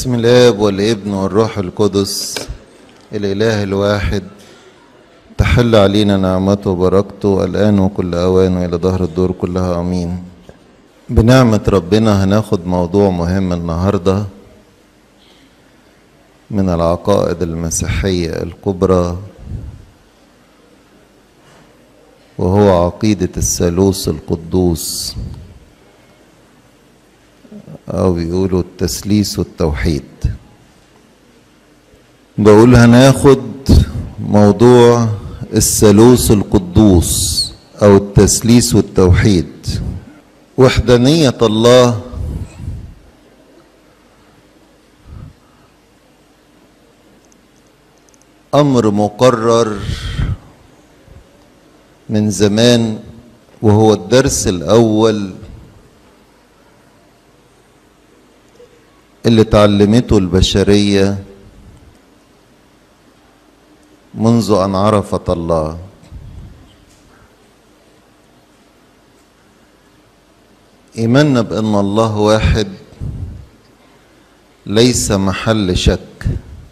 بسم الاب والابن والروح القدس الاله الواحد تحل علينا نعمته وبركته الان وكل اوان والى ظهر الدور كلها امين بنعمه ربنا هناخد موضوع مهم النهارده من العقائد المسيحيه الكبرى وهو عقيده الثالوث القدوس أو بيقولوا التثليث والتوحيد بقول هناخد موضوع الثالوث القدوس أو التثليث والتوحيد وحدانية الله أمر مقرر من زمان وهو الدرس الأول اللي اتعلمته البشرية منذ أن عرفت الله إيماننا بأن الله واحد ليس محل شك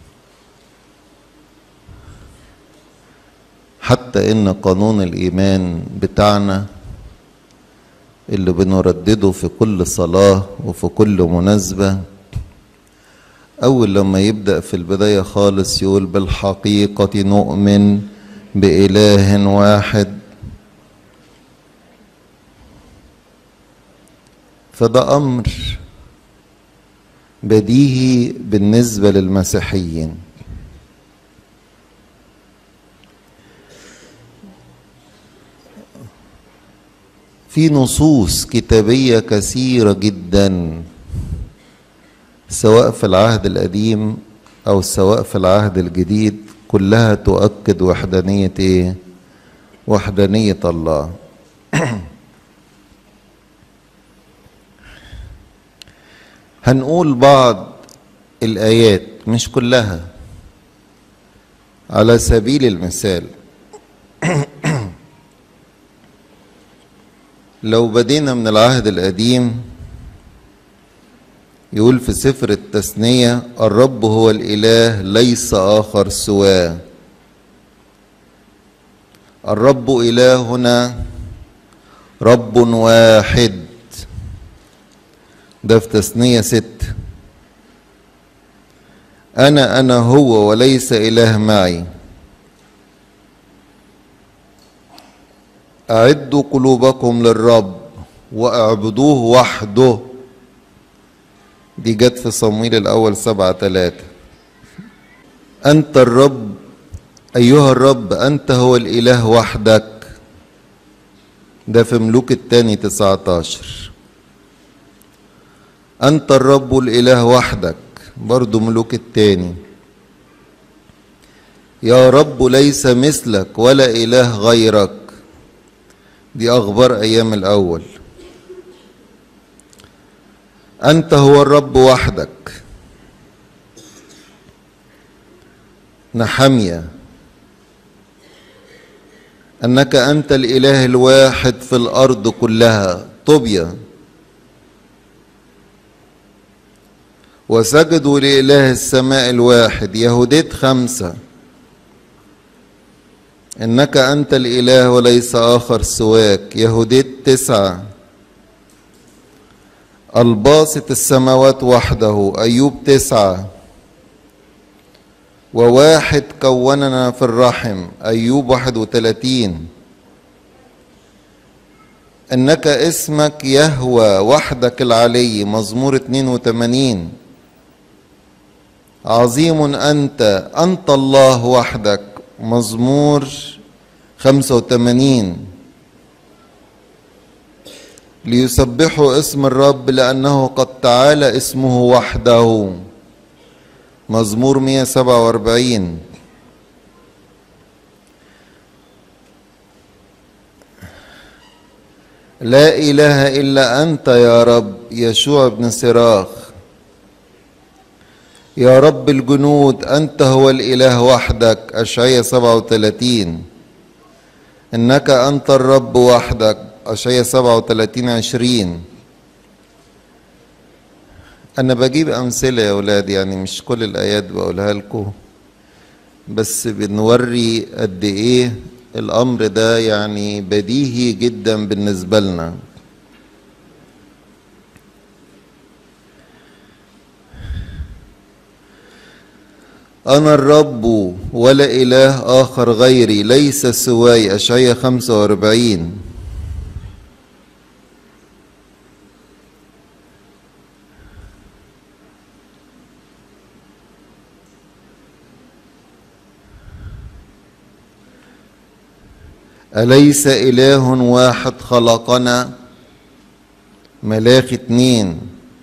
حتى إن قانون الإيمان بتاعنا اللي بنردده في كل صلاة وفي كل مناسبة أول لما يبدأ في البداية خالص يقول بالحقيقة نؤمن بإله واحد فده أمر بديهي بالنسبة للمسيحيين في نصوص كتابية كثيرة جداً سواء في العهد القديم او سواء في العهد الجديد كلها تؤكد وحدانية ايه وحدانية الله هنقول بعض الايات مش كلها على سبيل المثال لو بدينا من العهد القديم يقول في سفر التثنية الرب هو الإله ليس آخر سواه الرب إلهنا رب واحد ده في تثنية ست أنا أنا هو وليس إله معي أعدوا قلوبكم للرب واعبدوه وحده دي جت في صمويل الأول سبعة ثلاثة أنت الرب أيها الرب أنت هو الإله وحدك ده في ملوك الثاني تسعة عشر أنت الرب الإله وحدك برضو ملوك الثاني يا رب ليس مثلك ولا إله غيرك دي أخبار أيام الأول أنت هو الرب وحدك نحمية أنك أنت الإله الواحد في الأرض كلها طوبيا وسجدوا لإله السماء الواحد يهوديت خمسة إنك أنت الإله وليس آخر سواك يهوديت تسعة الباسط السماوات وحده أيوب تسعة وواحد كوننا في الرحم أيوب واحد وثلاثين إنك اسمك يهوى وحدك العلي مزمور اتنين وتمانين عظيم أنت أنت الله وحدك مزمور خمسة وتمانين ليسبحوا اسم الرب لأنه قد تعالى اسمه وحده مزمور 147 لا إله إلا أنت يا رب يشوع بن سراخ يا رب الجنود أنت هو الإله وحدك أشعية 37 إنك أنت الرب وحدك أشعية 37 20 أنا بجيب أمثلة يا ولاد يعني مش كل الآيات بقولها لكم بس بنوري قد إيه الأمر ده يعني بديهي جدا بالنسبة لنا أنا الرب ولا إله آخر غيري ليس سواي أشعية 45 أليس إله واحد خلقنا ملاك اتنين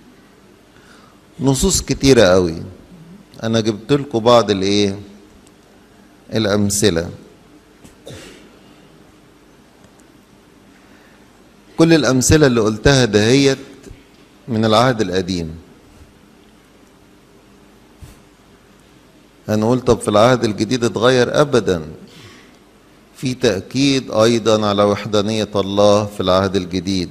نصوص كتيرة قوي أنا جبت لكم بعض الإيه الأمثلة كل الأمثلة اللي قلتها دهيت من العهد القديم هنقول طب في العهد الجديد اتغير أبدا في تأكيد أيضا على وحدانية الله في العهد الجديد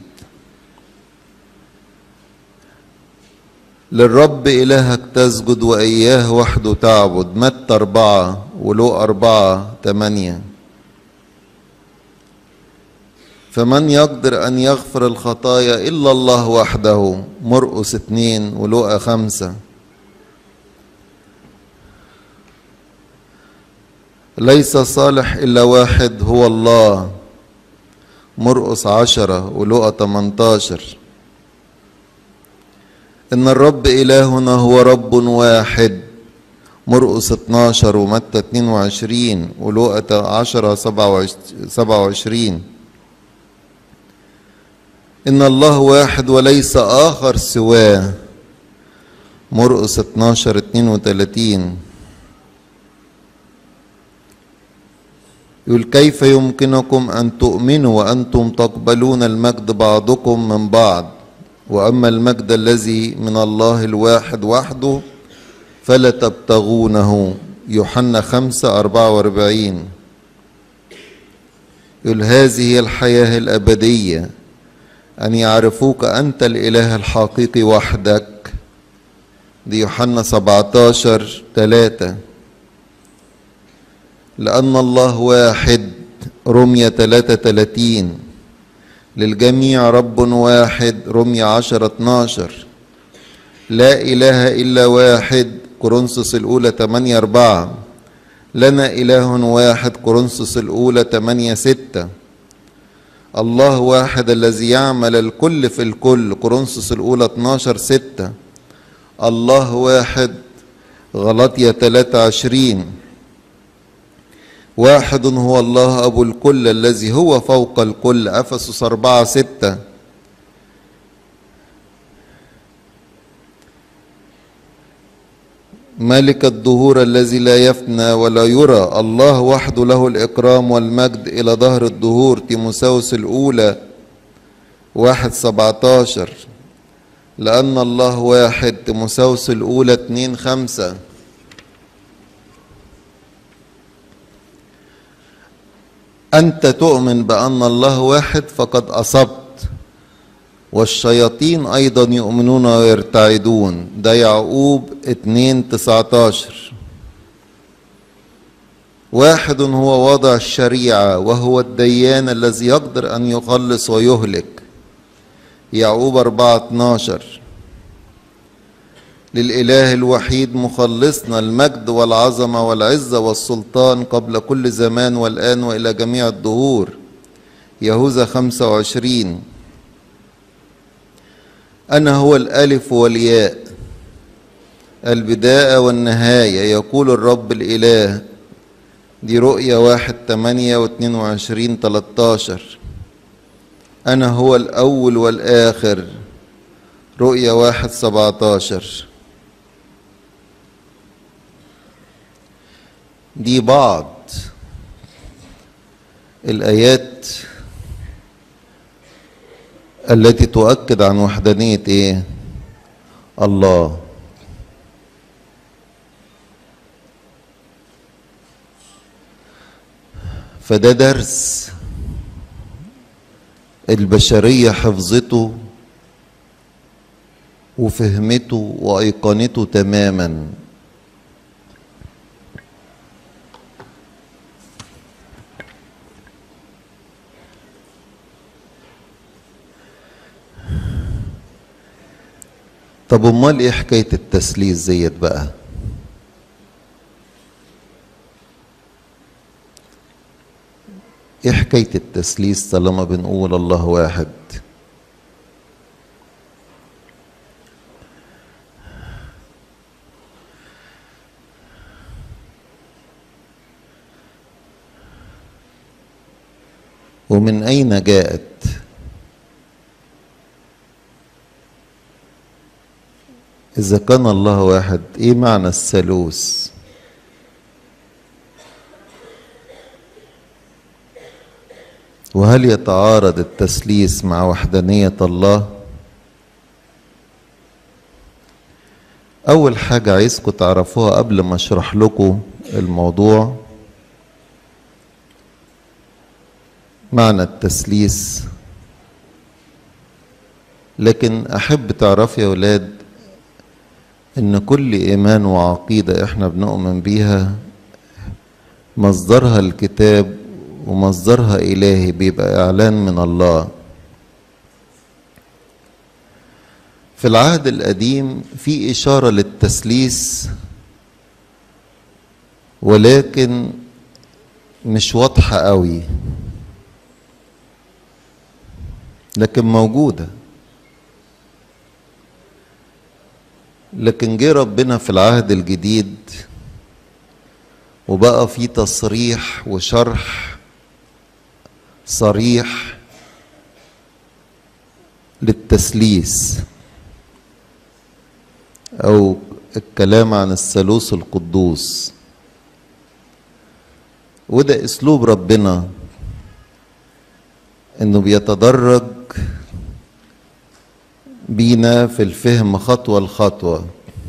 للرب إلهك تسجد وإياه وحده تعبد متى أربعة ولو أربعة تمانية فمن يقدر أن يغفر الخطايا إلا الله وحده مرقس اتنين ولوقا خمسة ليس صالح إلا واحد هو الله مرقس عشرة ولوقا تمنتاشر إن الرب إلهنا هو رب واحد مرقس 12 ومتى 22 ولوقا 10 27 إن الله واحد وليس آخر سواه مرقس 12 32 يقول كيف يمكنكم أن تؤمنوا وأنتم تقبلون المجد بعضكم من بعض وأما المجد الذي من الله الواحد وحده فلا تبتغونه يوحنا خمسة أربعة وأربعين يقول هذه هي الحياة الأبدية أن يعرفوك أنت الإله الحقيقي وحدك دي يوحنا 17 3 لأن الله واحد رمية 33 للجميع رب واحد رمية 10 12 لا إله إلا واحد كورنثوس الأولى 8 4 لنا إله واحد كورنثوس الأولى 8 6 الله واحد الذي يعمل الكل في الكل كورنثوس الأولى 12 6 الله واحد غلطية 23 واحد هو الله أبو الكل الذي هو فوق الكل أفسس أربعة ستة ملك الدهور الذي لا يفنى ولا يرى الله وحده له الإكرام والمجد إلى ظهر الدهور تيموساوس الأولى واحد سبعتاشر لأن الله واحد تيموساوس الأولى اتنين خمسة أنت تؤمن بأن الله واحد فقد أصبت والشياطين أيضا يؤمنون ويرتعدون ده يعقوب اتنين تسعتاشر واحد هو وضع الشريعة وهو الديان الذي يقدر أن يخلص ويهلك يعقوب أربعة اتناشر للإله الوحيد مخلصنا المجد والعظمة والعزة والسلطان قبل كل زمان والآن وإلى جميع الدهور يهوذا خمسة وعشرين أنا هو الألف والياء البداية والنهاية يقول الرب الإله دي رؤية واحد تمانية واتنين وعشرين تلاتاشر أنا هو الأول والآخر رؤية واحد سبعتاشر دي بعض الآيات التي تؤكد عن وحدانية إيه؟ الله فده درس البشرية حفظته وفهمته وايقنته تماما طب امال ايه حكايه التثليث ديت بقى ايه حكايه التثليث طالما بنقول الله واحد ومن اين جاءت اذا كان الله واحد ايه معنى الثالوث وهل يتعارض التثليث مع وحدانيه الله اول حاجه عايزكم تعرفوها قبل ما اشرح لكم الموضوع معنى التثليث لكن احب تعرفوا يا ولاد ان كل ايمان وعقيده احنا بنؤمن بيها مصدرها الكتاب ومصدرها الهي بيبقى اعلان من الله في العهد القديم في اشاره للتثليث ولكن مش واضحه قوي لكن موجوده لكن جه ربنا في العهد الجديد وبقى في تصريح وشرح صريح للتثليث او الكلام عن الثالوث القدوس وده اسلوب ربنا انه بيتدرج بينا في الفهم خطوة لخطوة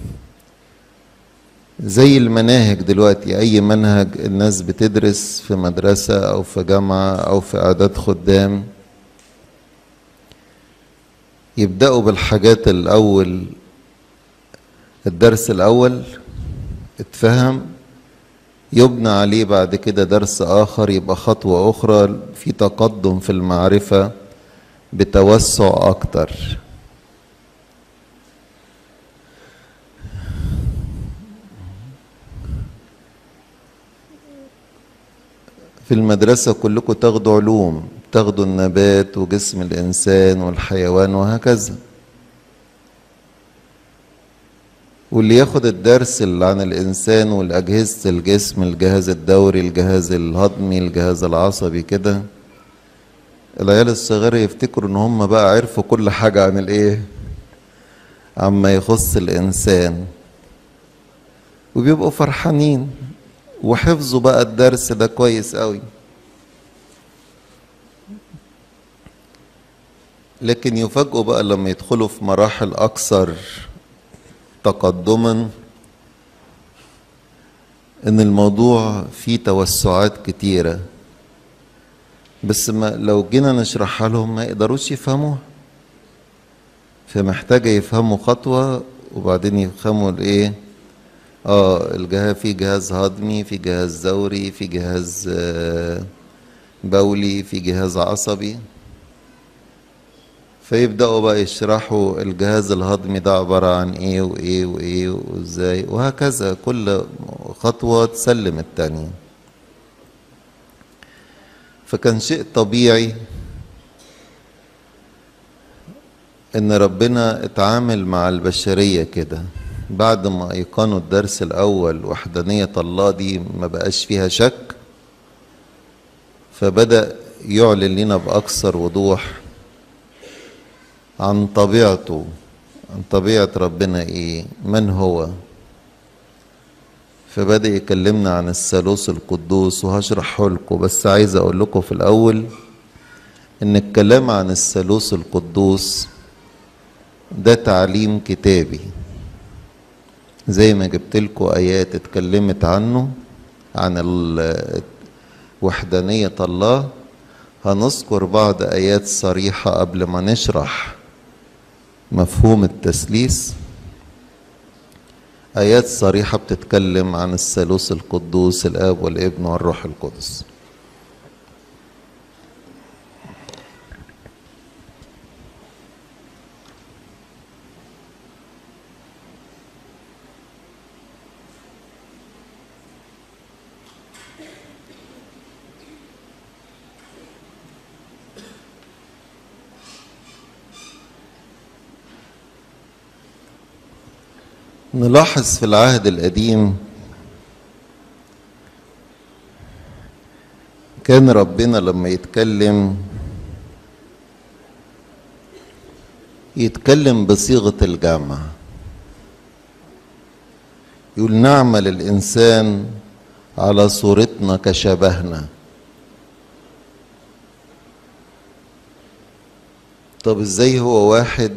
زي المناهج دلوقتي أي منهج الناس بتدرس في مدرسة أو في جامعة أو في إعداد خدام يبدأوا بالحاجات الأول الدرس الأول اتفهم يبنى عليه بعد كده درس آخر يبقى خطوة أخرى في تقدم في المعرفة بتوسع أكتر في المدرسة كلكم تاخدوا علوم تاخدوا النبات وجسم الإنسان والحيوان وهكذا واللي ياخد الدرس اللي عن الإنسان والأجهزة الجسم الجهاز الدوري الجهاز الهضمي الجهاز العصبي كده العيال الصغيرة يفتكروا إن هم بقى عرفوا كل حاجة عن الإيه عما يخص الإنسان وبيبقوا فرحانين وحفظوا بقى الدرس ده كويس قوي لكن يفاجئوا بقى لما يدخلوا في مراحل أكثر تقدما ان الموضوع فيه توسعات كتيرة بس ما لو جينا نشرحها لهم ما يقدروش يفهموها فمحتاجة يفهموا خطوة وبعدين يفهموا الايه اه الجهاز في جهاز هضمي في جهاز دوري في جهاز آه بولي في جهاز عصبي فيبدأوا بقى يشرحوا الجهاز الهضمي ده عبارة عن ايه وايه وايه وازاي وهكذا كل خطوة تسلم التانية فكان شيء طبيعي ان ربنا اتعامل مع البشرية كده بعد ما ايقنوا الدرس الاول وحدانية الله دي ما بقاش فيها شك فبدأ يعلن لنا بأكثر وضوح عن طبيعته عن طبيعة ربنا ايه من هو فبدأ يكلمنا عن الثالوث القدوس وهشرحه لكم بس عايز اقول لكم في الاول ان الكلام عن الثالوث القدوس ده تعليم كتابي زي ما جبت لكم ايات اتكلمت عنه عن وحدانية الله هنذكر بعض ايات صريحة قبل ما نشرح مفهوم التثليث آيات صريحة بتتكلم عن الثالوث القدوس الآب والابن والروح القدس نلاحظ في العهد القديم كان ربنا لما يتكلم يتكلم بصيغة الجمع يقول نعمل الإنسان على صورتنا كشبهنا طب ازاي هو واحد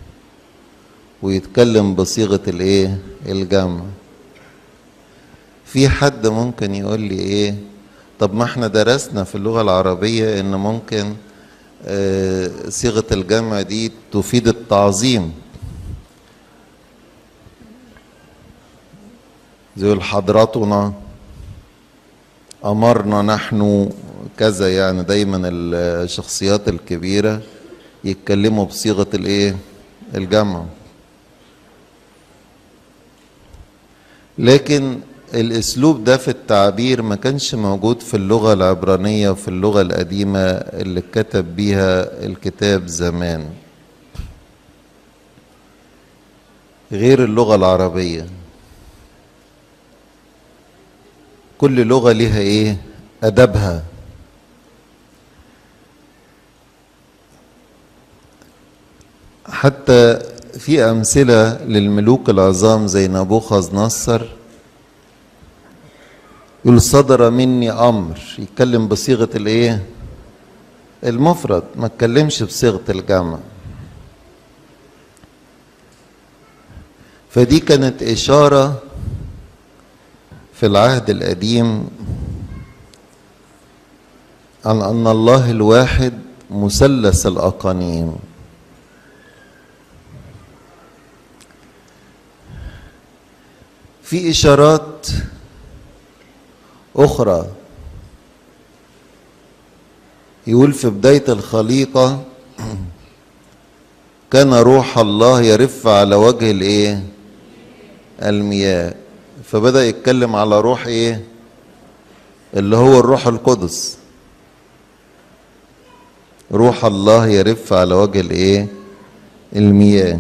ويتكلم بصيغة الايه الجمع في حد ممكن يقول لي ايه طب ما احنا درسنا في اللغة العربية ان ممكن آه صيغة الجمع دي تفيد التعظيم زي حضراتنا أمرنا نحن كذا يعني دايما الشخصيات الكبيرة يتكلموا بصيغة الايه الجمع لكن الاسلوب ده في التعبير ما كانش موجود في اللغه العبرانيه وفي اللغه القديمه اللي كتب بيها الكتاب زمان غير اللغه العربيه كل لغه ليها ايه ادبها حتى في أمثلة للملوك العظام زي نبوخذ نصر يقول صدر مني أمر يتكلم بصيغة الإيه؟ المفرد ما اتكلمش بصيغة الجمع فدي كانت إشارة في العهد القديم عن أن الله الواحد مثلث الأقانيم في إشارات أخرى يقول في بداية الخليقة كان روح الله يرف على وجه الايه المياه فبدأ يتكلم على روح ايه اللي هو الروح القدس روح الله يرف على وجه الايه المياه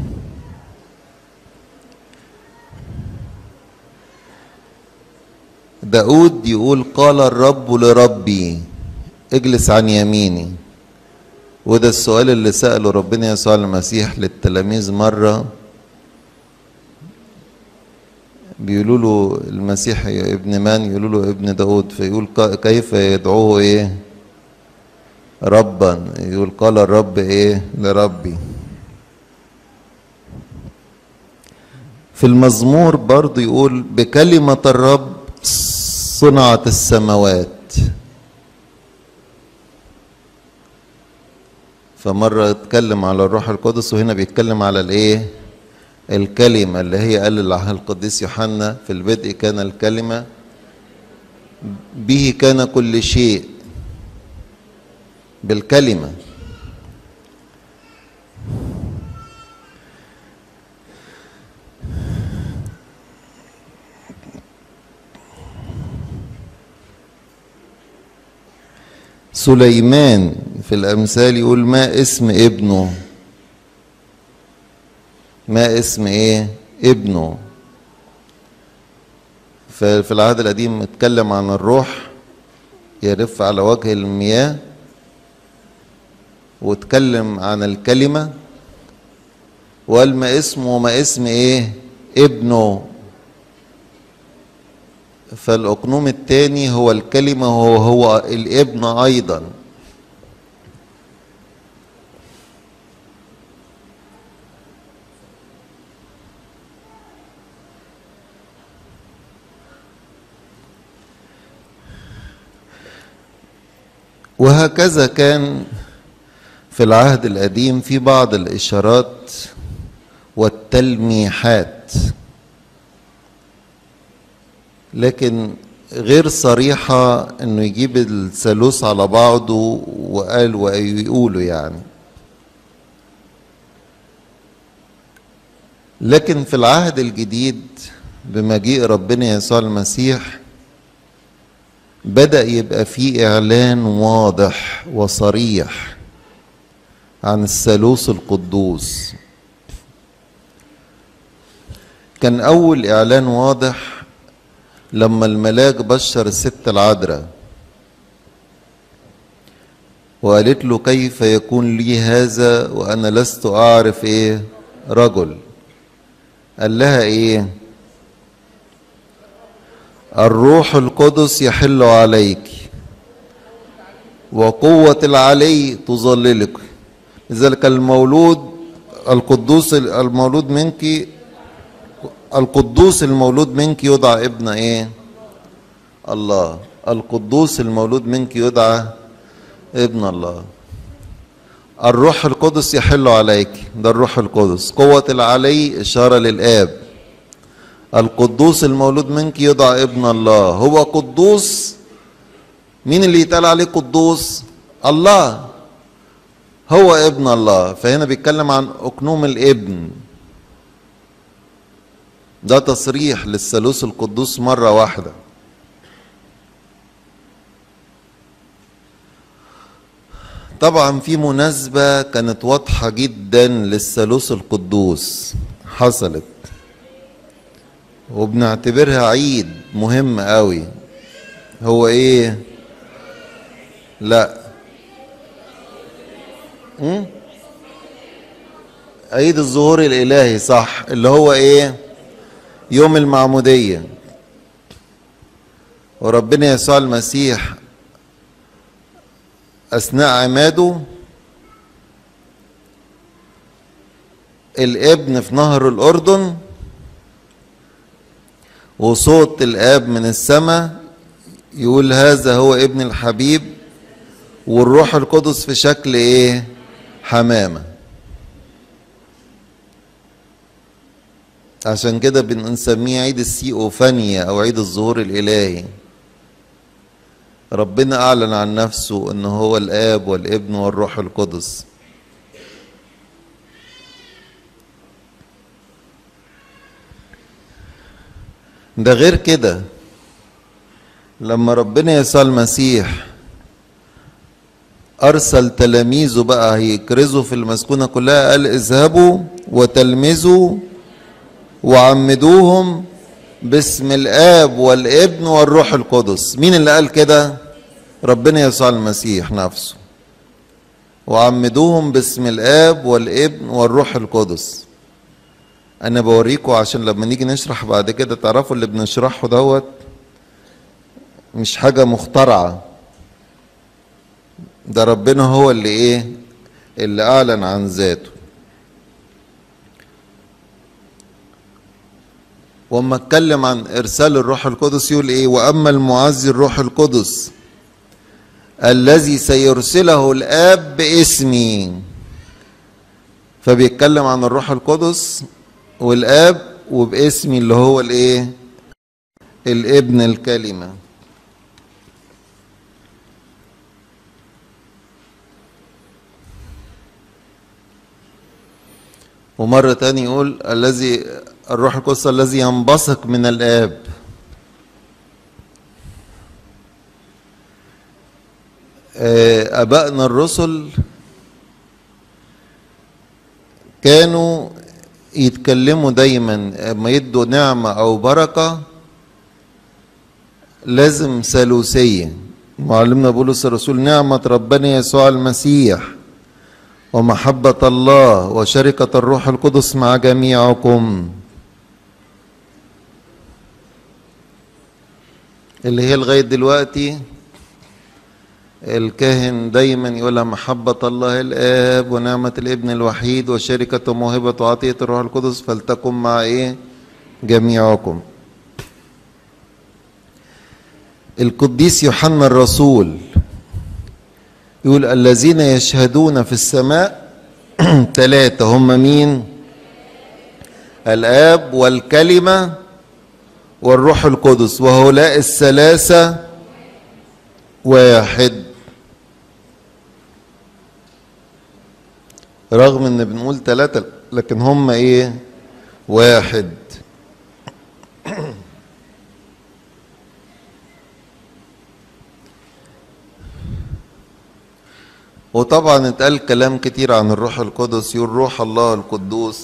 داود يقول قال الرب لربي اجلس عن يميني وده السؤال اللي سأله ربنا يسوع المسيح للتلاميذ مرة بيقولوا له المسيح يا ابن من يقولوا له ابن داود فيقول كيف يدعوه ايه ربا يقول قال الرب ايه لربي في المزمور برضه يقول بكلمة الرب صنعت السماوات فمرة اتكلم على الروح القدس وهنا بيتكلم على الايه الكلمة اللي هي قال لها القديس يوحنا في البدء كان الكلمة به كان كل شيء بالكلمة سليمان في الأمثال يقول ما اسم ابنه ما اسم ايه ابنه ففي العهد القديم اتكلم عن الروح يرف على وجه المياه واتكلم عن الكلمة وقال ما اسمه وما اسم ايه ابنه فالأقنوم الثاني هو الكلمة هو هو الابن أيضا وهكذا كان في العهد القديم في بعض الإشارات والتلميحات لكن غير صريحة انه يجيب الثالوث على بعضه وقال ويقوله يعني لكن في العهد الجديد بمجيء ربنا يسوع المسيح بدأ يبقى فيه إعلان واضح وصريح عن الثالوث القدوس كان أول إعلان واضح لما الملاك بشر الست العذراء وقالت له كيف يكون لي هذا وأنا لست أعرف إيه رجل قال لها إيه الروح القدس يحل عليك وقوة العلي تظللك لذلك المولود القدوس المولود منك القدوس المولود منك يدعى ابن ايه الله القدوس المولود منك يدعى ابن الله الروح القدس يحل عليك ده الروح القدس قوة العلي إشارة للآب القدوس المولود منك يدعى ابن الله هو قدوس مين اللي يتقال عليه قدوس الله هو ابن الله فهنا بيتكلم عن أكنوم الابن ده تصريح للثالوث القدوس مرة واحدة طبعا في مناسبة كانت واضحة جدا للثالوث القدوس حصلت وبنعتبرها عيد مهم قوي هو ايه لا م? عيد الظهور الالهي صح اللي هو ايه يوم المعمودية وربنا يسوع المسيح أثناء عماده الابن في نهر الأردن وصوت الآب من السماء يقول هذا هو ابن الحبيب والروح القدس في شكل ايه حمامه عشان كده بنسميه عيد السيئوفانيا او عيد الظهور الالهي ربنا اعلن عن نفسه انه هو الاب والابن والروح القدس ده غير كده لما ربنا يسوع المسيح ارسل تلاميذه بقى هيكرزوا في المسكونه كلها قال اذهبوا وتلمذوا وعمدوهم باسم الاب والابن والروح القدس مين اللي قال كده ربنا يسوع المسيح نفسه وعمدوهم باسم الاب والابن والروح القدس انا بوريكم عشان لما نيجي نشرح بعد كده تعرفوا اللي بنشرحه دوت مش حاجة مخترعة ده ربنا هو اللي ايه اللي اعلن عن ذاته وما اتكلم عن ارسال الروح القدس يقول ايه واما المعزي الروح القدس الذي سيرسله الاب باسمي فبيتكلم عن الروح القدس والاب وباسمي اللي هو الايه الابن الكلمه ومرة تاني يقول الذي الروح القدس الذي ينبثق من الآب آبائنا الرسل كانوا يتكلموا دايما اما يدوا نعمة أو بركة لازم ثالوثية معلمنا بولس الرسول نعمة ربنا يسوع المسيح ومحبة الله وشركة الروح القدس مع جميعكم اللي هي لغاية دلوقتي الكاهن دايما يقولها محبة الله الآب ونعمة الابن الوحيد وشركة وموهبة وعطية الروح القدس فلتكن مع إيه جميعكم القديس يوحنا الرسول يقول الذين يشهدون في السماء ثلاثة هم مين الآب والكلمة والروح القدس وهؤلاء الثلاثة واحد رغم ان بنقول ثلاثة لكن هم ايه واحد وطبعا اتقال كلام كتير عن الروح القدس يقول روح الله القدوس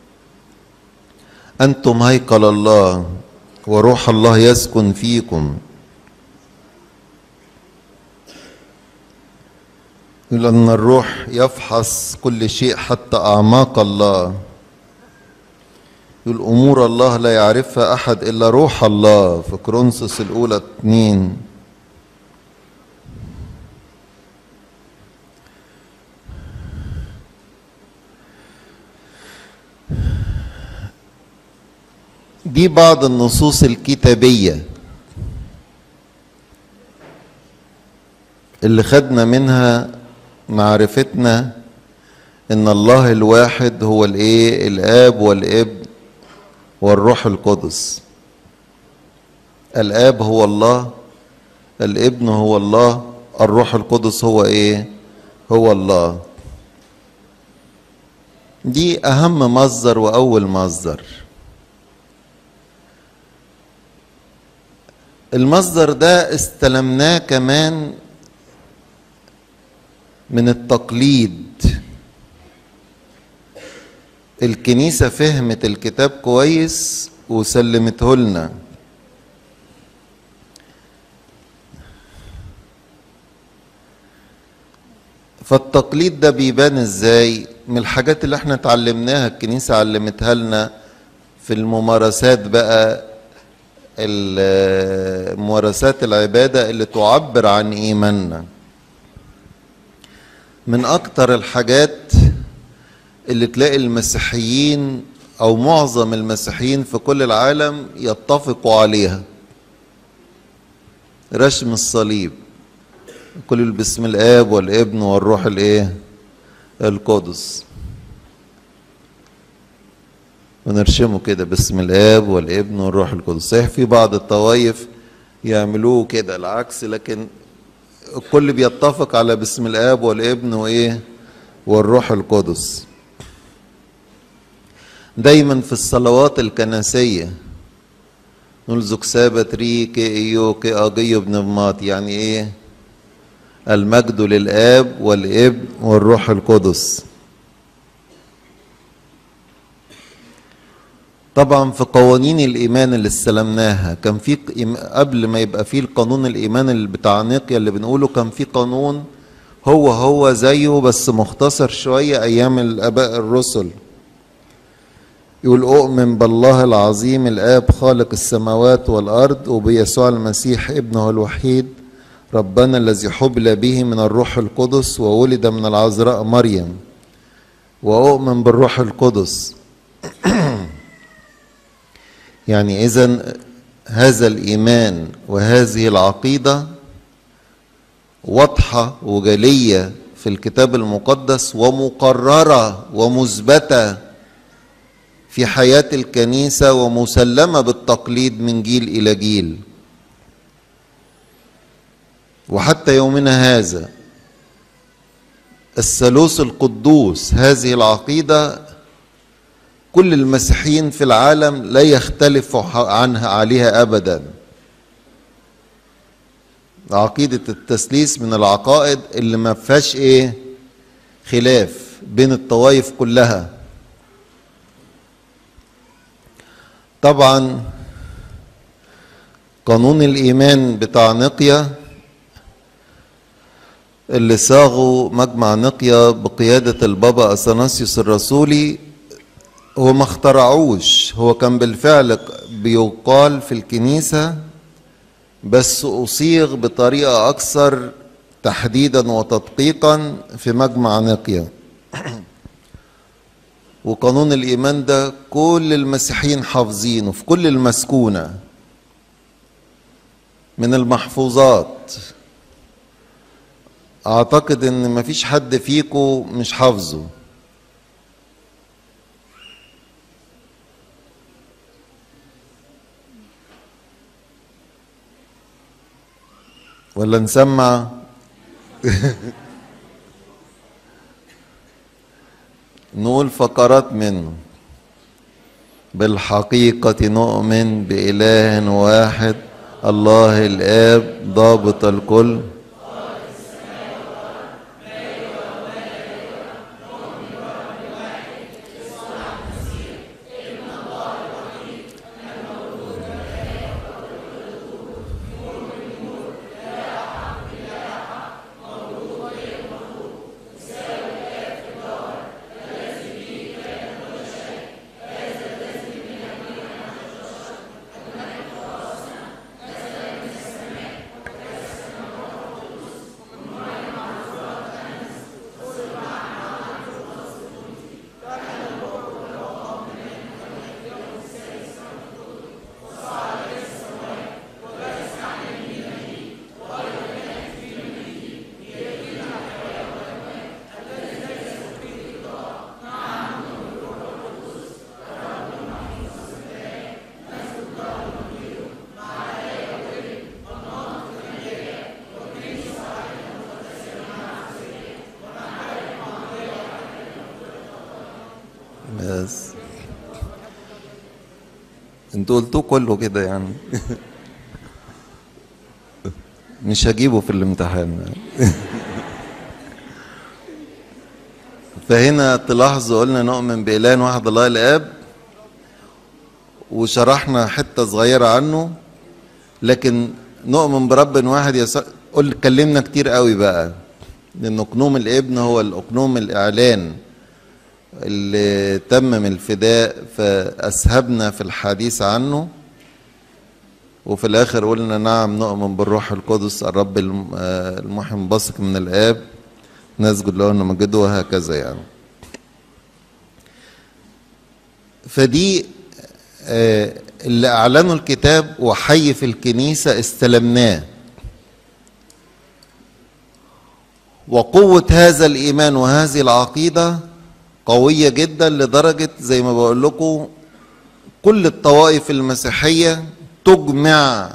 انتم هيكل الله وروح الله يسكن فيكم يقول ان الروح يفحص كل شيء حتى اعماق الله يقول امور الله لا يعرفها احد الا روح الله في كرونسوس الاولى اتنين دي بعض النصوص الكتابية اللي خدنا منها معرفتنا ان الله الواحد هو الايه الاب والابن والروح القدس الاب هو الله الابن هو الله الروح القدس هو ايه هو الله دي اهم مصدر واول مصدر المصدر ده استلمناه كمان من التقليد الكنيسة فهمت الكتاب كويس وسلمته لنا فالتقليد ده بيبان ازاي من الحاجات اللي احنا اتعلمناها الكنيسة علمتها لنا في الممارسات بقى ممارسات العبادة اللي تعبر عن إيماننا من أكتر الحاجات اللي تلاقي المسيحيين أو معظم المسيحيين في كل العالم يتفقوا عليها رسم الصليب كل باسم الآب والابن والروح الإيه القدس ونرشمه كده باسم الاب والابن والروح القدس صحيح في بعض الطوائف يعملوه كده العكس لكن الكل بيتفق على باسم الاب والابن وايه والروح القدس دايما في الصلوات الكنسيه نقول زكسابة تري كي ايو كي اجيو بن بمات يعني ايه المجد للاب والابن والروح القدس طبعا في قوانين الايمان اللي استلمناها كان في قبل ما يبقى في القانون الايمان اللي بتاع نيقيا اللي بنقوله كان في قانون هو هو زيه بس مختصر شويه ايام الاباء الرسل يقول اؤمن بالله العظيم الاب خالق السماوات والارض وبيسوع المسيح ابنه الوحيد ربنا الذي حبل به من الروح القدس وولد من العذراء مريم واؤمن بالروح القدس يعني اذا هذا الايمان وهذه العقيده واضحه وجليه في الكتاب المقدس ومقرره ومثبته في حياه الكنيسه ومسلمه بالتقليد من جيل الى جيل وحتى يومنا هذا الثالوث القدوس هذه العقيده كل المسيحيين في العالم لا يختلفوا عنها عليها ابدا عقيدة التثليث من العقائد اللي ما فيهاش ايه خلاف بين الطوائف كلها طبعا قانون الايمان بتاع نقيا اللي صاغه مجمع نقيا بقيادة البابا أثناسيوس الرسولي هو ما اخترعوش هو كان بالفعل بيقال في الكنيسة بس أصيغ بطريقة أكثر تحديدا وتدقيقا في مجمع نقيا وقانون الإيمان ده كل المسيحيين حافظينه في كل المسكونة من المحفوظات أعتقد إن مفيش حد فيكم مش حافظه ولا نسمع نقول فقرات منه بالحقيقة نؤمن بإله واحد الله الآب ضابط الكل بس انتوا قلتوه كله كده يعني مش هجيبه في الامتحان فهنا تلاحظوا قلنا نؤمن بإله واحد الله الآب وشرحنا حتة صغيرة عنه لكن نؤمن برب واحد يس... قل اتكلمنا كتير قوي بقى لأن أقنوم الابن هو الأقنوم الإعلان اللي تمم الفداء فأسهبنا في الحديث عنه وفي الآخر قلنا نعم نؤمن بالروح القدس الرب المحي المنبثق من الآب نسجد له ونمجده وهكذا يعني فدي اللي أعلنوا الكتاب وحي في الكنيسة استلمناه وقوة هذا الإيمان وهذه العقيدة قوية جدا لدرجة زي ما بقول لكم كل الطوائف المسيحية تجمع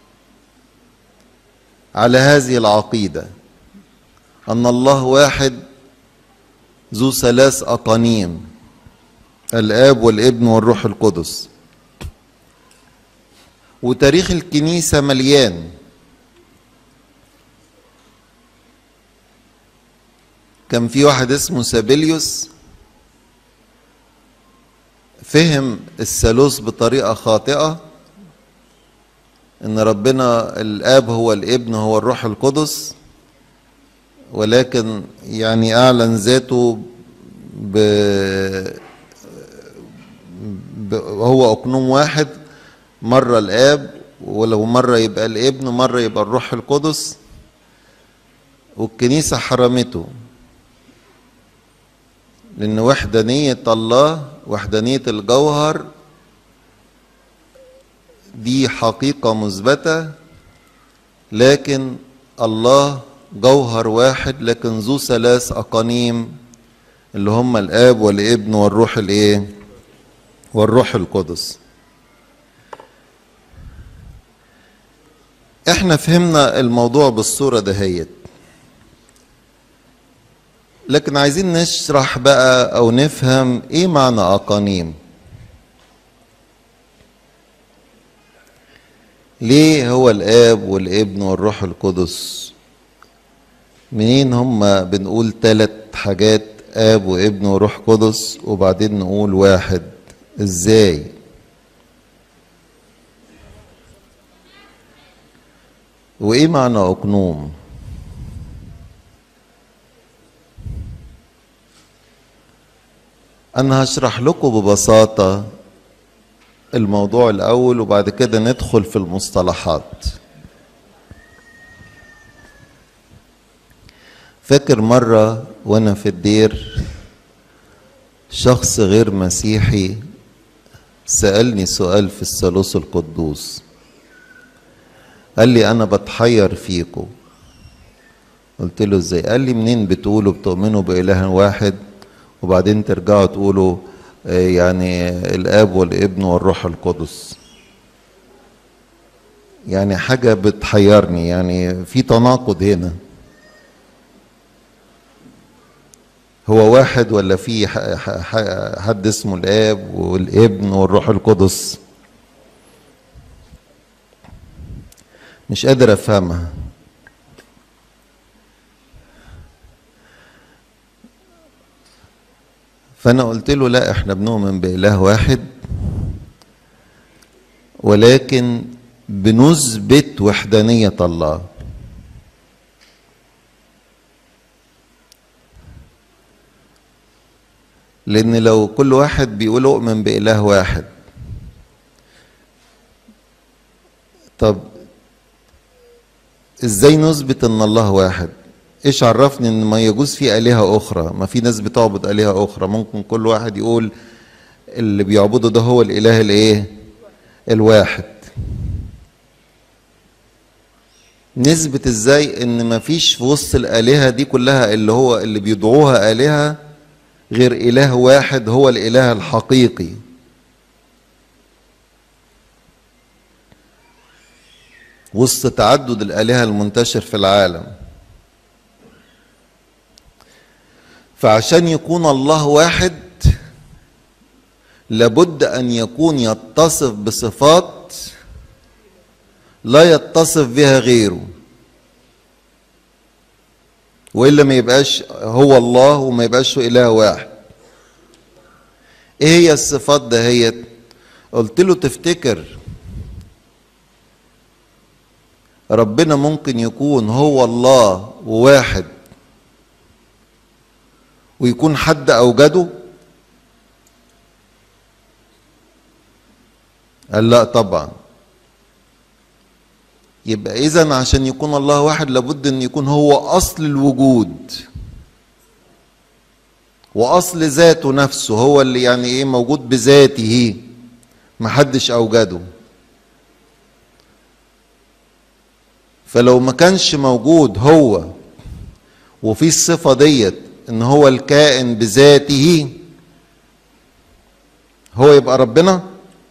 على هذه العقيدة أن الله واحد ذو ثلاث أقانيم الآب والابن والروح القدس وتاريخ الكنيسة مليان كان في واحد اسمه سابيليوس فهم الثالوث بطريقة خاطئة ان ربنا الاب هو الابن هو الروح القدس ولكن يعني اعلن ذاته ب... ب... هو اقنوم واحد مرة الاب ولو مرة يبقى الابن مرة يبقى الروح القدس والكنيسة حرمته لأن وحدانية الله وحدانية الجوهر دي حقيقة مثبتة لكن الله جوهر واحد لكن ذو ثلاث أقانيم اللي هم الآب والابن والروح الإيه؟ والروح القدس. احنا فهمنا الموضوع بالصورة دهيت. لكن عايزين نشرح بقى او نفهم ايه معنى اقانيم ليه هو الاب والابن والروح القدس منين هما بنقول ثلاث حاجات اب وابن وروح قدس وبعدين نقول واحد ازاي وايه معنى اقنوم أنا هشرح لكم ببساطة الموضوع الأول وبعد كده ندخل في المصطلحات فاكر مرة وأنا في الدير شخص غير مسيحي سألني سؤال في الثالوث القدوس قال لي أنا بتحير فيكم قلت له ازاي قال لي منين بتقولوا بتؤمنوا بإله واحد وبعدين ترجعوا تقولوا يعني الاب والابن والروح القدس يعني حاجة بتحيرني يعني في تناقض هنا هو واحد ولا في حد اسمه الاب والابن والروح القدس مش قادر افهمها فانا قلت له لا احنا بنؤمن باله واحد ولكن بنثبت وحدانيه الله لان لو كل واحد بيقول اؤمن باله واحد طب ازاي نثبت ان الله واحد ايش عرفني ان ما يجوز في الهه اخرى ما في ناس بتعبد الهه اخرى ممكن كل واحد يقول اللي بيعبده ده هو الاله الايه الواحد نثبت ازاي ان ما فيش في وسط الالهه دي كلها اللي هو اللي بيدعوها الهه غير اله واحد هو الاله الحقيقي وسط تعدد الالهه المنتشر في العالم فعشان يكون الله واحد لابد ان يكون يتصف بصفات لا يتصف بها غيره والا ما يبقاش هو الله وما يبقاش اله واحد ايه هي الصفات دهيت قلت له تفتكر ربنا ممكن يكون هو الله وواحد ويكون حد اوجده قال لا طبعا يبقى اذا عشان يكون الله واحد لابد ان يكون هو اصل الوجود واصل ذاته نفسه هو اللي يعني ايه موجود بذاته محدش اوجده فلو ما كانش موجود هو وفي الصفة ديت ان هو الكائن بذاته هو يبقى ربنا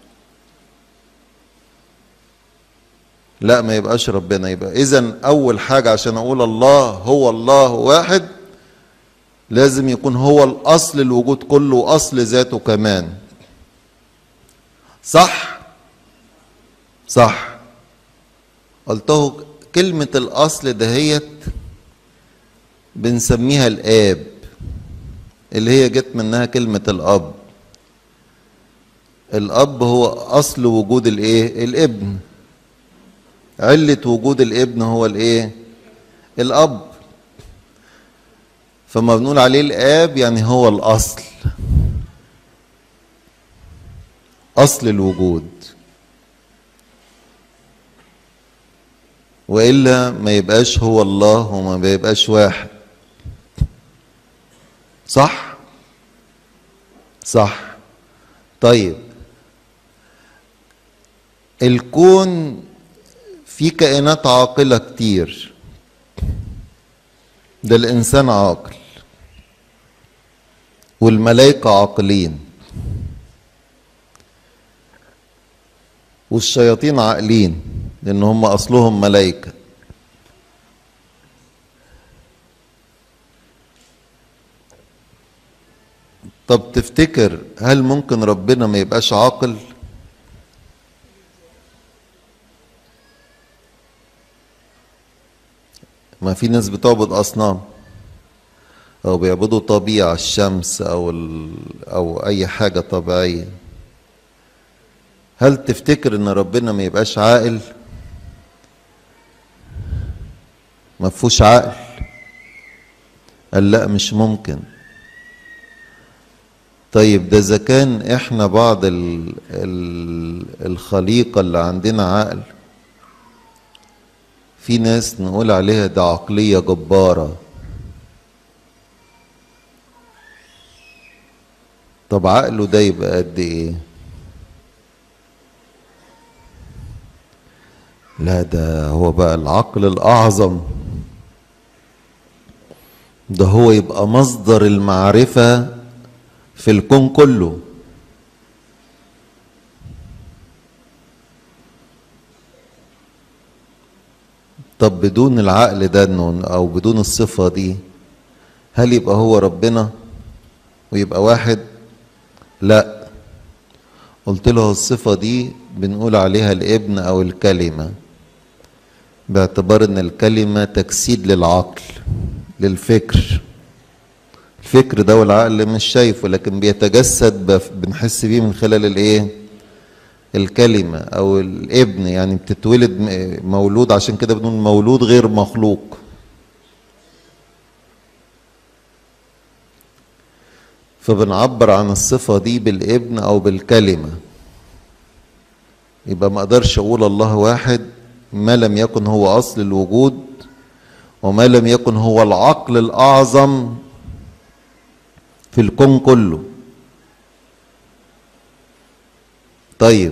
لا ما يبقاش ربنا يبقى اذا اول حاجة عشان اقول الله هو الله واحد لازم يكون هو الاصل الوجود كله واصل ذاته كمان صح صح قلته كلمة الأصل دهيت بنسميها الآب اللي هي جت منها كلمة الأب الأب هو أصل وجود الإيه؟ الابن علة وجود الابن هو الإيه؟ الأب فما بنقول عليه الآب يعني هو الأصل أصل الوجود والا ما يبقاش هو الله وما بيبقاش واحد صح صح طيب الكون فيه كائنات عاقله كتير ده الانسان عاقل والملائكه عاقلين والشياطين عاقلين لان هم اصلهم ملائكه طب تفتكر هل ممكن ربنا ما يبقاش عاقل ما في ناس بتعبد اصنام او بيعبدوا طبيعه الشمس او ال... او اي حاجه طبيعيه هل تفتكر ان ربنا ما يبقاش عاقل ما فيهوش عقل قال لا مش ممكن طيب ده اذا كان احنا بعض ال ال الخليقه اللي عندنا عقل في ناس نقول عليها ده عقليه جباره طب عقله ده يبقى قد ايه لا ده هو بقى العقل الاعظم ده هو يبقى مصدر المعرفة في الكون كله طب بدون العقل ده او بدون الصفة دي هل يبقى هو ربنا ويبقى واحد لا قلت له الصفة دي بنقول عليها الابن او الكلمة باعتبار ان الكلمة تجسيد للعقل للفكر الفكر ده والعقل مش شايفه لكن بيتجسد بنحس بيه من خلال الايه الكلمة او الابن يعني بتتولد مولود عشان كده بنقول مولود غير مخلوق فبنعبر عن الصفة دي بالابن او بالكلمة يبقى ما اقدرش اقول الله واحد ما لم يكن هو اصل الوجود وما لم يكن هو العقل الاعظم في الكون كله طيب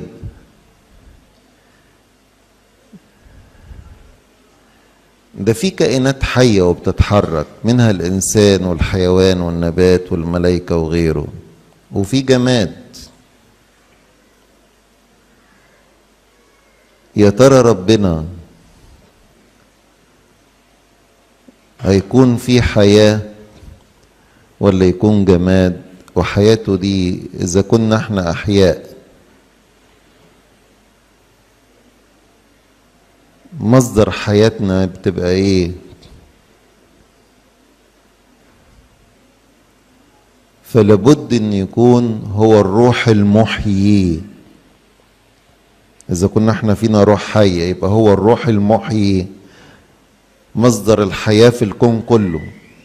ده في كائنات حية وبتتحرك منها الإنسان والحيوان والنبات والملائكة وغيره وفي جماد يا ترى ربنا هيكون في حياة ولا يكون جماد وحياته دي إذا كنا احنا أحياء مصدر حياتنا بتبقى ايه فلابد ان يكون هو الروح المحيي اذا كنا احنا فينا روح حيه يبقى هو الروح المحيي مصدر الحياه في الكون كله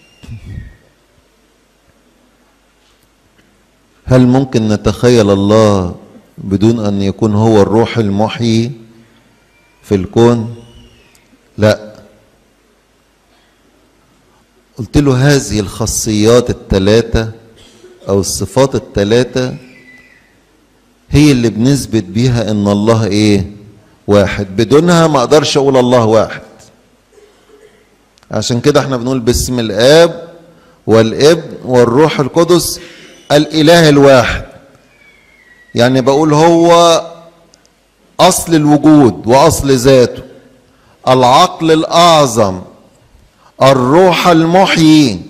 هل ممكن نتخيل الله بدون ان يكون هو الروح المحيي في الكون لا قلت له هذه الخاصيات الثلاثة أو الصفات الثلاثة هي اللي بنثبت بيها إن الله إيه؟ واحد بدونها ما أقدرش أقول الله واحد عشان كده احنا بنقول باسم الآب والابن والروح القدس الإله الواحد يعني بقول هو اصل الوجود واصل ذاته العقل الاعظم الروح المحيي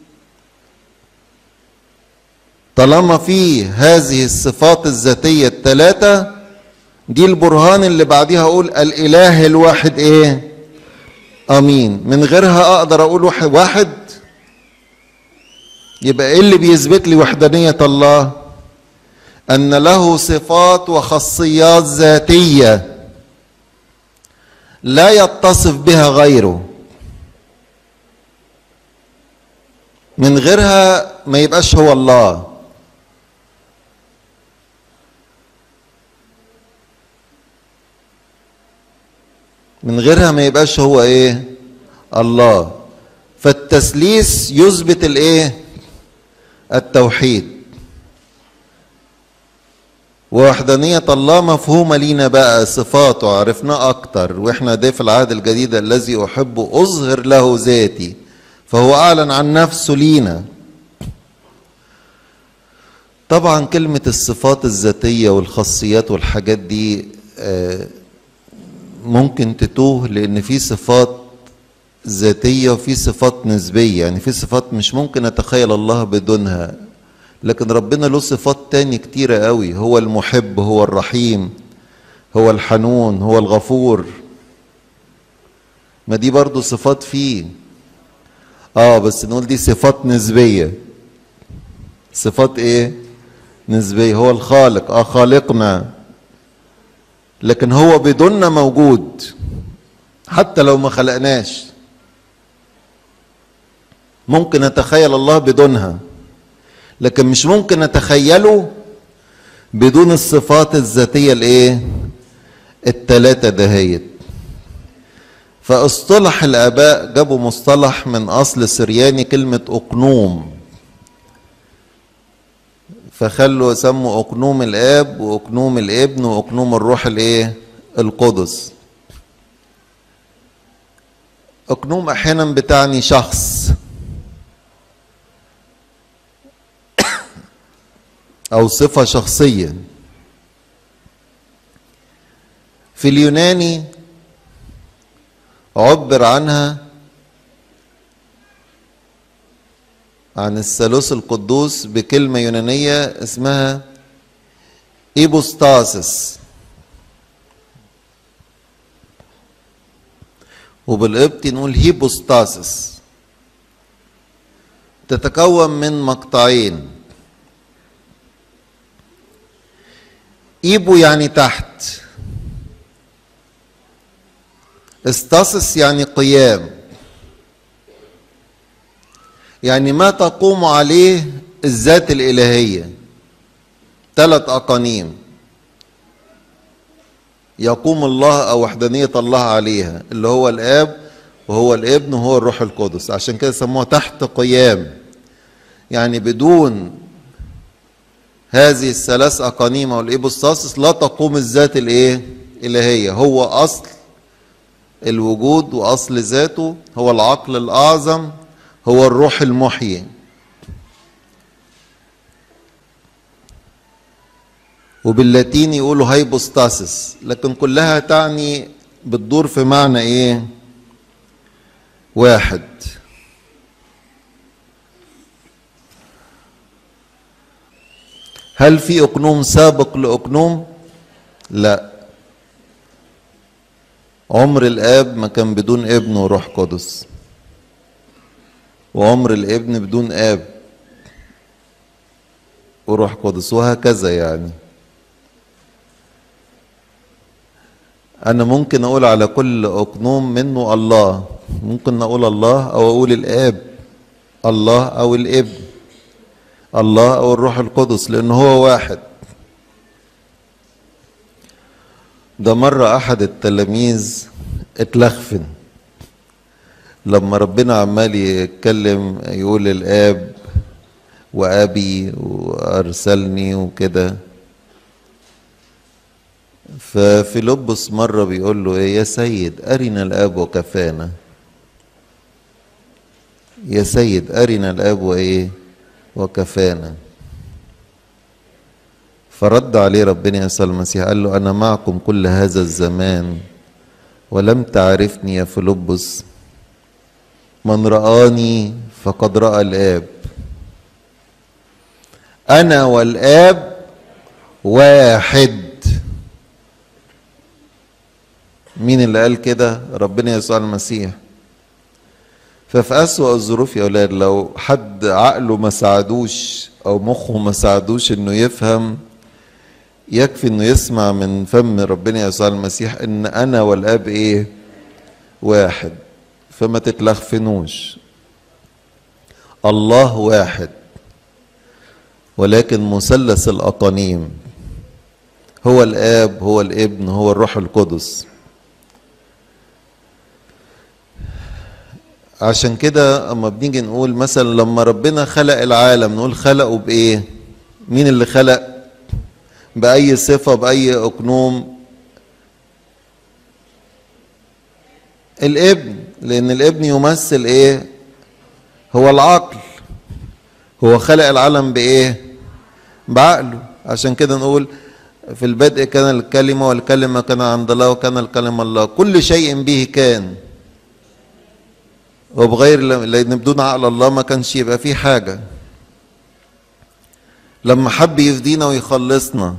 طالما في هذه الصفات الذاتيه الثلاثه دي البرهان اللي بعديها اقول الاله الواحد ايه امين من غيرها اقدر اقول واحد يبقى ايه اللي بيثبت لي وحدانيه الله ان له صفات وخاصيات ذاتيه لا يتصف بها غيره من غيرها ما يبقاش هو الله من غيرها ما يبقاش هو ايه الله فالتثليث يثبت الايه التوحيد ووحدانية الله مفهومة لينا بقى صفاته عرفناه أكتر وإحنا ده في العهد الجديد الذي أحب أظهر له ذاتي فهو أعلن عن نفسه لينا طبعا كلمة الصفات الذاتية والخاصيات والحاجات دي ممكن تتوه لأن في صفات ذاتية وفي صفات نسبية يعني في صفات مش ممكن أتخيل الله بدونها لكن ربنا له صفات تاني كتيرة قوي هو المحب هو الرحيم هو الحنون هو الغفور ما دي برضو صفات فيه اه بس نقول دي صفات نسبية صفات ايه نسبية هو الخالق اه خالقنا لكن هو بدوننا موجود حتى لو ما خلقناش ممكن اتخيل الله بدونها لكن مش ممكن اتخيله بدون الصفات الذاتيه الايه التلاتة دهيت فاصطلح الاباء جابوا مصطلح من اصل سرياني كلمه اقنوم فخلوا سموا اقنوم الاب واقنوم الابن واقنوم الروح الايه القدس اقنوم احيانا بتعني شخص او صفه شخصيه في اليوناني عبر عنها عن الثالوث القدوس بكلمة يونانية اسمها إيبوستاسيس وبالقبط نقول هيبوستاسيس تتكون من مقطعين ايبو يعني تحت استاسس يعني قيام يعني ما تقوم عليه الذات الإلهية ثلاث أقانيم يقوم الله أو وحدانية الله عليها اللي هو الآب وهو الابن وهو الروح القدس عشان كده سموها تحت قيام يعني بدون هذه الثلاث أقانيم أو الإيبوستاسيس لا تقوم الذات الإيه؟ الإلهية هو أصل الوجود وأصل ذاته هو العقل الأعظم هو الروح المحيي وباللاتين يقولوا هايبوستاسيس لكن كلها تعني بتدور في معنى ايه واحد هل في اقنوم سابق لاقنوم لا عمر الاب ما كان بدون ابن وروح قدس وعمر الابن بدون اب وروح قدس وهكذا يعني انا ممكن اقول على كل اقنوم منه الله ممكن اقول الله او اقول الاب الله او الابن الله او الروح القدس لان هو واحد ده مرة احد التلاميذ اتلخفن لما ربنا عمال يتكلم يقول الاب وابي وارسلني وكده ففيلبس مرة بيقول له ايه يا سيد أرنا الآب وكفانا يا سيد أرنا الآب وإيه وكفانا فرد عليه ربنا يسوع المسيح قال له أنا معكم كل هذا الزمان ولم تعرفني يا فيلبس من رآني فقد رأى الآب أنا والآب واحد مين اللي قال كده ربنا يسوع المسيح ففي أسوأ الظروف يا أولاد لو حد عقله ما ساعدوش أو مخه ما ساعدوش إنه يفهم يكفي إنه يسمع من فم ربنا يسوع المسيح إن أنا والآب إيه واحد فما تتلخفنوش الله واحد ولكن مثلث الأقانيم هو الآب هو الابن هو الروح القدس عشان كده اما بنيجي نقول مثلا لما ربنا خلق العالم نقول خلقه بايه مين اللي خلق باي صفه باي اقنوم الابن لان الابن يمثل ايه هو العقل هو خلق العالم بايه بعقله عشان كده نقول في البدء كان الكلمه والكلمه كان عند الله وكان الكلمه الله كل شيء به كان وبغير لان بدون عقل الله ما كانش يبقى فيه حاجه لما حب يفدينا ويخلصنا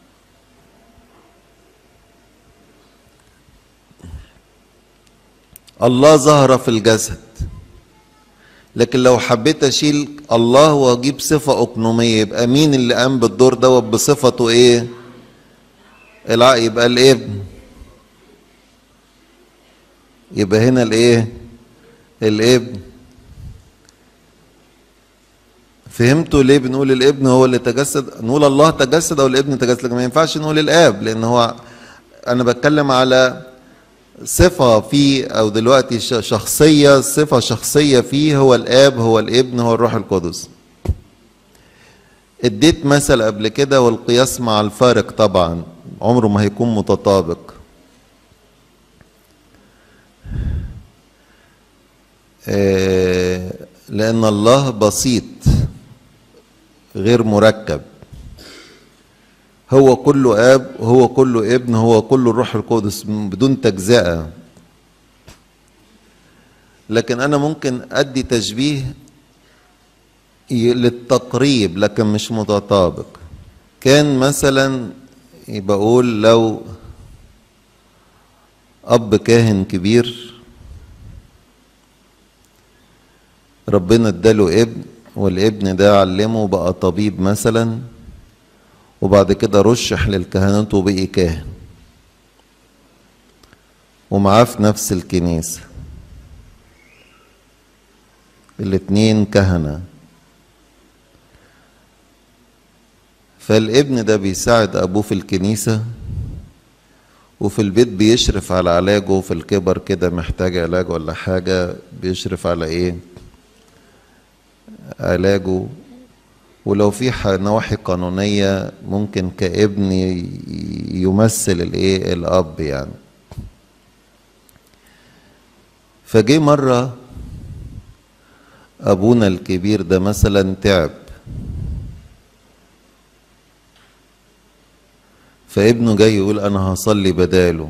الله ظهر في الجسد لكن لو حبيت اشيل الله واجيب صفه اقنوميه يبقى مين اللي قام بالدور دوت بصفته ايه العقل يبقى الابن يبقى هنا الايه الابن فهمتوا ليه بنقول الابن هو اللي تجسد نقول الله تجسد او الابن تجسد لكن ما ينفعش نقول الاب لان هو انا بتكلم على صفة فيه او دلوقتي شخصية صفة شخصية فيه هو الاب هو الابن هو الروح القدس اديت مثل قبل كده والقياس مع الفارق طبعا عمره ما هيكون متطابق لأن الله بسيط غير مركب هو كله آب هو كله ابن هو كله الروح القدس بدون تجزئة لكن انا ممكن ادي تشبيه ي- للتقريب لكن مش متطابق كان مثلا بقول لو اب كاهن كبير ربنا اداله ابن والابن ده علمه بقى طبيب مثلا وبعد كده رشح للكهنوت وبقي كاهن ومعاه في نفس الكنيسة الاتنين كهنة فالابن ده بيساعد أبوه في الكنيسة وفي البيت بيشرف على علاجه في الكبر كده محتاج علاج ولا حاجة بيشرف على ايه علاجه ولو في ح- نواحي قانونية ممكن كابن ي- يمثل الايه الاب يعني فجه مرة ابونا الكبير ده مثلا تعب فابنه جاي يقول انا هصلي بداله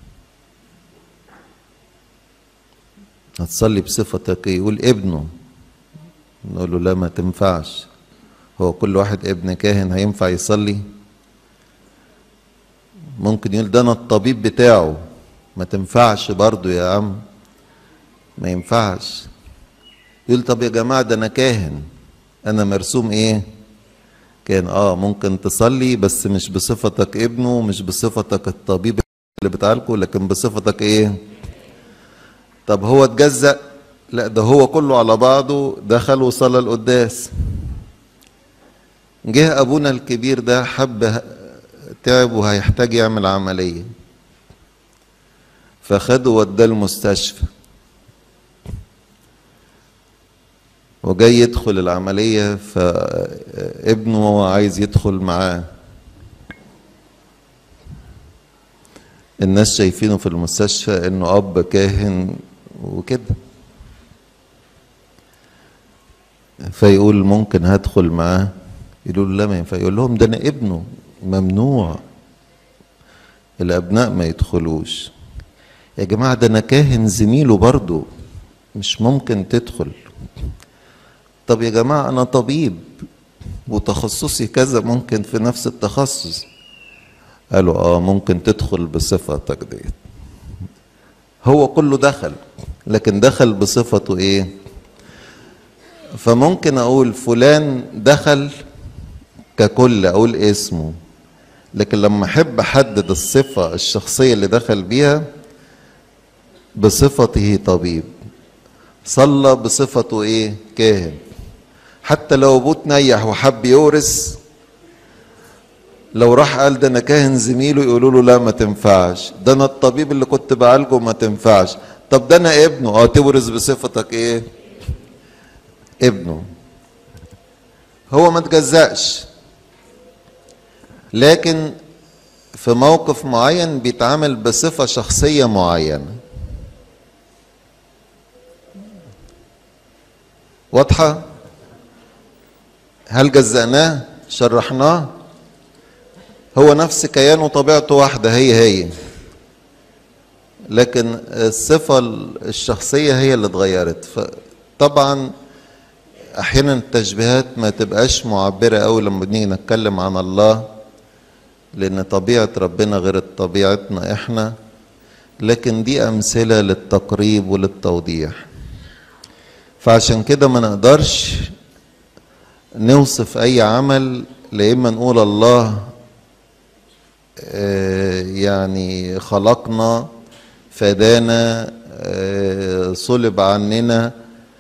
هتصلي بصفتك إيه؟ يقول ابنه نقول له لا ما تنفعش هو كل واحد ابن كاهن هينفع يصلي ممكن يقول ده انا الطبيب بتاعه ما تنفعش برضو يا عم ما ينفعش يقول طب يا جماعة ده انا كاهن انا مرسوم ايه كان اه ممكن تصلي بس مش بصفتك ابنه مش بصفتك الطبيب اللي بتعالجه لكن بصفتك ايه طب هو اتجزأ لا ده هو كله على بعضه دخل وصلى القداس جه ابونا الكبير ده حب تعب وهيحتاج يعمل عمليه فخده وداه المستشفى وجاي يدخل العملية فابنه عايز يدخل معاه الناس شايفينه في المستشفى انه اب كاهن وكده فيقول ممكن هدخل معاه يقولوا له لا ما ينفع يقول لهم ده انا ابنه ممنوع الابناء ما يدخلوش يا جماعه ده انا كاهن زميله برضه مش ممكن تدخل طب يا جماعه انا طبيب وتخصصي كذا ممكن في نفس التخصص قالوا اه ممكن تدخل بصفتك ديت هو كله دخل لكن دخل بصفته ايه فممكن اقول فلان دخل ككل اقول اسمه لكن لما احب احدد الصفه الشخصيه اللي دخل بيها بصفته طبيب صلى بصفته ايه كاهن حتى لو ابوه تنيح وحب يورث لو راح قال ده انا كاهن زميله يقولوا له لا ما تنفعش ده انا الطبيب اللي كنت بعالجه ما تنفعش طب ده انا ابنه اه تورث بصفتك ايه ابنه هو ما تجزأش لكن في موقف معين بيتعامل بصفة شخصية معينة واضحة هل جزأناه شرحناه هو نفس كيانه وطبيعته واحدة هي هي لكن الصفة الشخصية هي اللي اتغيرت فطبعا احيانا التشبيهات ما تبقاش معبرة قوي لما بنيجي نتكلم عن الله لان طبيعة ربنا غير طبيعتنا احنا لكن دي امثلة للتقريب وللتوضيح فعشان كده ما نقدرش نوصف اي عمل لا اما نقول الله آه، يعني خلقنا فدانا آه، صلب عننا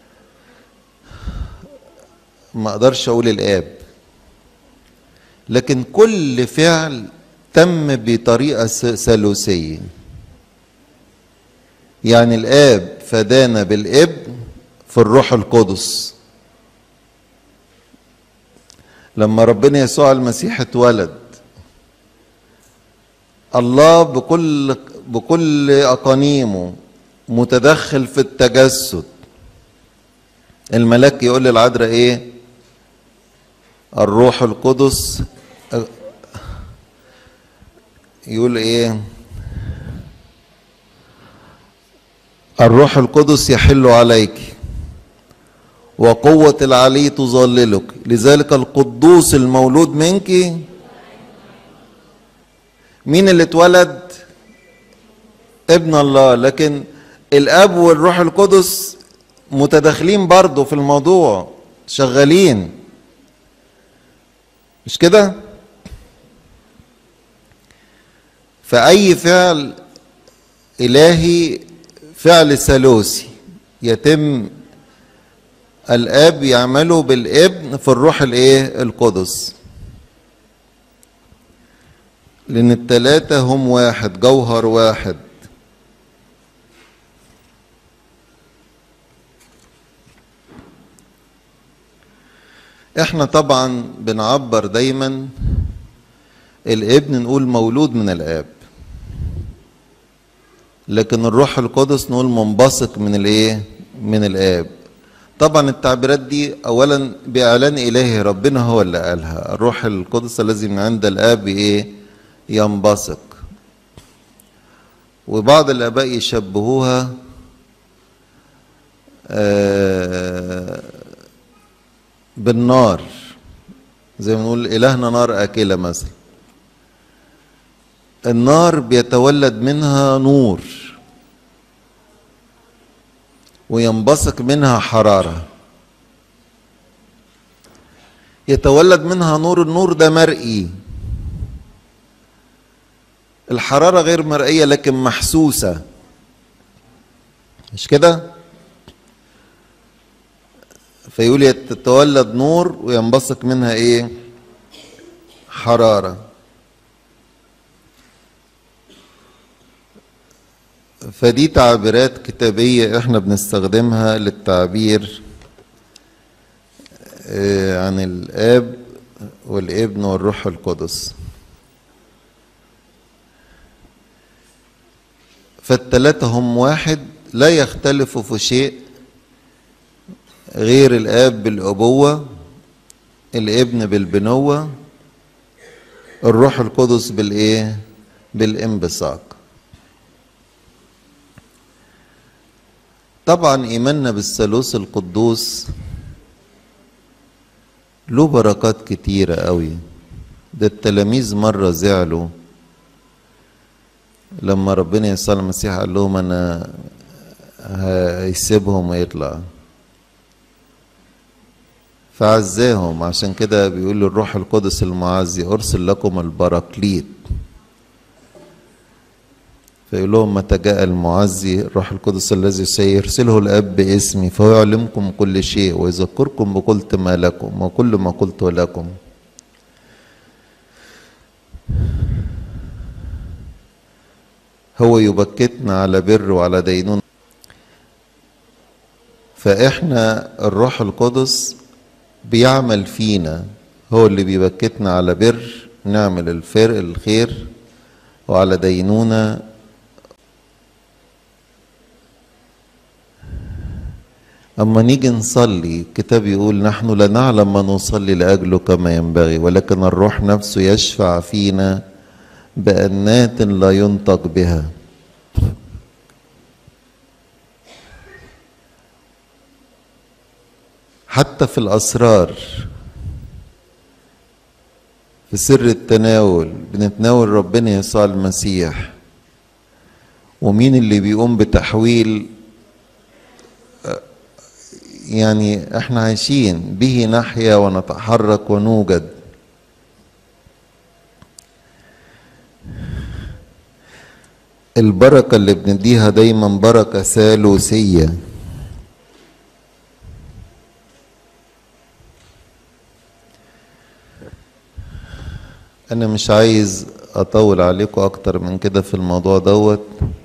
ما اقدرش اقول الاب لكن كل فعل تم بطريقه س- ثالوثيه يعني الاب فدانا بالابن في الروح القدس لما ربنا يسوع المسيح اتولد الله بكل بكل اقانيمه متدخل في التجسد الملاك يقول للعذراء ايه الروح القدس يقول ايه الروح القدس يحل عليك وقوة العلي تظللك لذلك القدوس المولود منك مين اللي اتولد ابن الله لكن الاب والروح القدس متداخلين برضه في الموضوع شغالين مش كده فأي فعل إلهي فعل ثالوثي يتم الاب يعمله بالابن في الروح الايه القدس لان التلاتة هم واحد جوهر واحد احنا طبعا بنعبر دايما الابن نقول مولود من الاب لكن الروح القدس نقول منبثق من الايه من الاب طبعا التعبيرات دي اولا باعلان الهي ربنا هو اللي قالها الروح القدس الذي من عند الاب ايه ينبثق وبعض الاباء يشبهوها آه بالنار زي ما نقول الهنا نار اكله مثلا النار بيتولد منها نور وينبثق منها حرارة يتولد منها نور النور ده مرئي الحرارة غير مرئية لكن محسوسة مش كده فيقول يتولد نور وينبثق منها ايه حراره فدي تعبيرات كتابية احنا بنستخدمها للتعبير عن الاب والابن والروح القدس فالتلاتة هم واحد لا يختلفوا في شيء غير الاب بالابوة الابن بالبنوة الروح القدس بالايه بالانبثاق طبعا ايماننا بالثالوث القدوس له بركات كتيره قوي ده التلاميذ مره زعلوا لما ربنا يسوع المسيح قال لهم انا هيسيبهم ويطلع فعزاهم عشان كده بيقول الروح القدس المعزي ارسل لكم البراكليت فيقول لهم متى جاء المعزي الروح القدس الذي سيرسله الاب باسمي فهو يعلمكم كل شيء ويذكركم بقلت ما لكم وكل ما قلت لكم هو يبكتنا على بر وعلى دينون فاحنا الروح القدس بيعمل فينا هو اللي بيبكتنا على بر نعمل الفرق الخير وعلى دينونه أما نيجي نصلي الكتاب يقول نحن لا نعلم ما نصلي لأجله كما ينبغي ولكن الروح نفسه يشفع فينا بأنات لا ينطق بها حتى في الأسرار في سر التناول بنتناول ربنا يسوع المسيح ومين اللي بيقوم بتحويل يعني احنا عايشين به نحيا ونتحرك ونوجد البركة اللي بنديها دايما بركة ثالوثية أنا مش عايز أطول عليكم أكتر من كده في الموضوع دوت